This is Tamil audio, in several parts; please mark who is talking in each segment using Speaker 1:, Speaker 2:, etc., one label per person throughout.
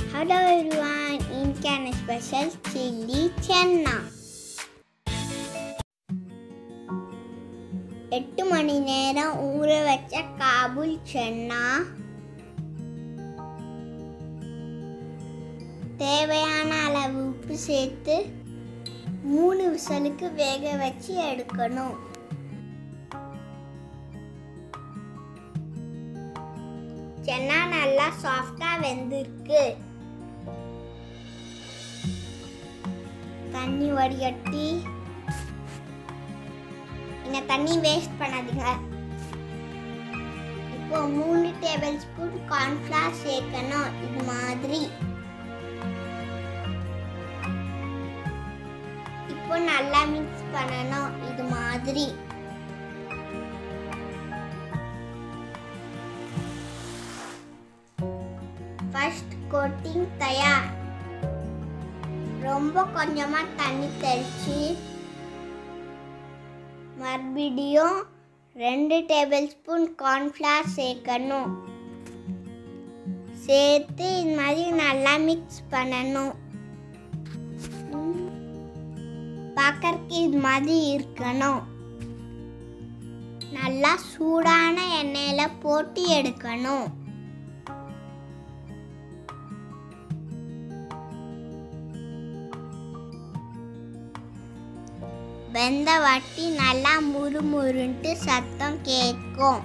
Speaker 1: ஹலோ எவ்ரிவான் இன்னைக்கான ஸ்பெஷல் சில்லி சென்னா எட்டு மணி நேரம் ஊற வச்ச காபூல் சென்னா தேவையான அளவு உப்பு சேர்த்து மூணு விசலுக்கு வேக வச்சு எடுக்கணும் சென்னா நல்லா சாஃப்டா வெந்திருக்கு தண்ணி வடிகட்டி இந்த தண்ணி வேஸ்ட் பண்ணாதீங்க இப்போ மூணு டேபிள் ஸ்பூன் கார்ன்ஃப்ளவர் சேர்க்கணும் இது மாதிரி இப்போ நல்லா மிக்ஸ் பண்ணணும் இது மாதிரி ஃபர்ஸ்ட் கோட்டிங் தயார் ரொம்ப கொஞ்சமா தண்ணி தெளிச்சு மறுபடியும் ரெண்டு டேபிள் ஸ்பூன் கார்ன்ஃப்ளவர் சேர்க்கணும் சேர்த்து இது மாதிரி நல்லா மிக்ஸ் பண்ணணும் பார்க்கறதுக்கு இது மாதிரி இருக்கணும் நல்லா சூடான எண்ணெயில போட்டு எடுக்கணும் வெந்த வட்டி நல்லா முறுமுறுன்ட்டு சத்தம் கேட்கும்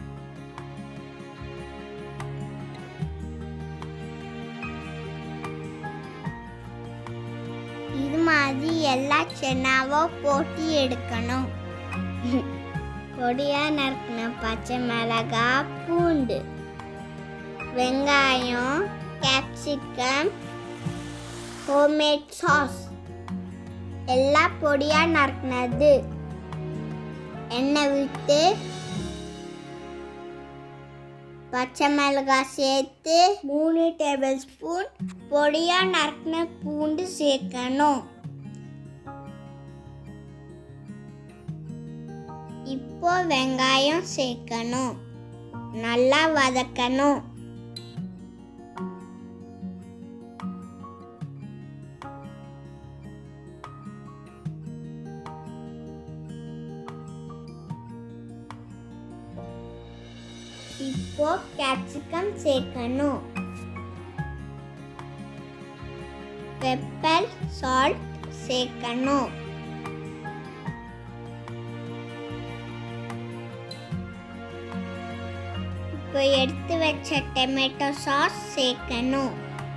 Speaker 1: இது மாதிரி எல்லா சென்னாவும் போட்டு எடுக்கணும் பொடியா நறுக்கின பச்சை மிளகா பூண்டு வெங்காயம் கேப்சிகம் ஹோம்மேட் சாஸ் எல்லாம் பொடியா நறுக்கினது எண்ணெய் விட்டு பச்சை மிளகாய் சேர்த்து மூணு டேபிள் ஸ்பூன் பொடியா நறுக்கின பூண்டு சேர்க்கணும் இப்போ வெங்காயம் சேர்க்கணும் நல்லா வதக்கணும் இப்போ கேப்சிகம் சேர்க்கணும் பெப்பர் சால்ட் சேர்க்கணும் இப்போ எடுத்து வச்ச டொமேட்டோ சாஸ் சேர்க்கணும்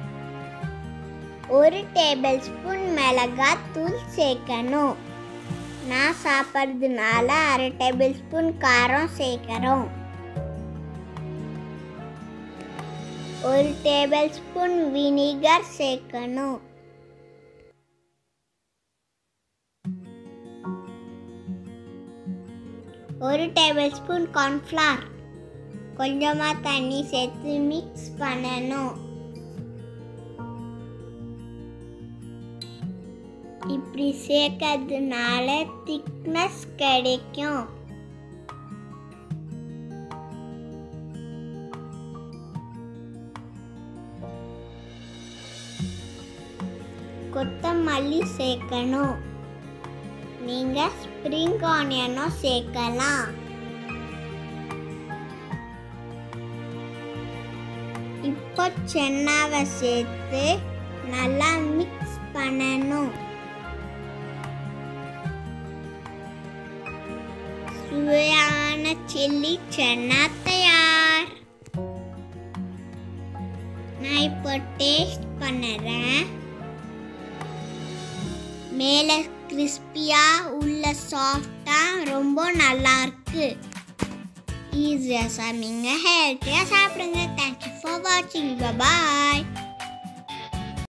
Speaker 1: ஒரு டேபிள் ஸ்பூன் மிளகாத்தூள் சேர்க்கணும் நான் சாப்பிட்றதுனால அரை டேபிள் ஸ்பூன் காரம் சேர்க்குறோம் ஒரு டேபிள் ஸ்பூன் வினிகர் சேர்க்கணும் ஒரு டேபிள் ஸ்பூன் கார்ன்ஃப்ளவர் கொஞ்சமாக தண்ணி சேர்த்து மிக்ஸ் பண்ணணும் இப்படி சேர்க்கறதுனால திக்னஸ் கிடைக்கும் கொத்தமல்லி சேர்க்கணும் நீங்கள் ஸ்ப்ரிங் ஆனியனும் சேர்க்கலாம் இப்போ சென்னாவை சேர்த்து நல்லா மிக்ஸ் பண்ணணும் சுவையான சில்லி சென்னா தயார் நான் இப்போ டேஸ்ட் பண்ணுறேன் மேலே கிறிஸ்பியாக உள்ள சாஃப்டாக ரொம்ப நல்லா இருக்கு ஈஸியாக சாப்பிடுங்க ஹெல்த்தியாக சாப்பிடுங்க தேங்க்யூ ஃபார் வாட்சிங் பாய்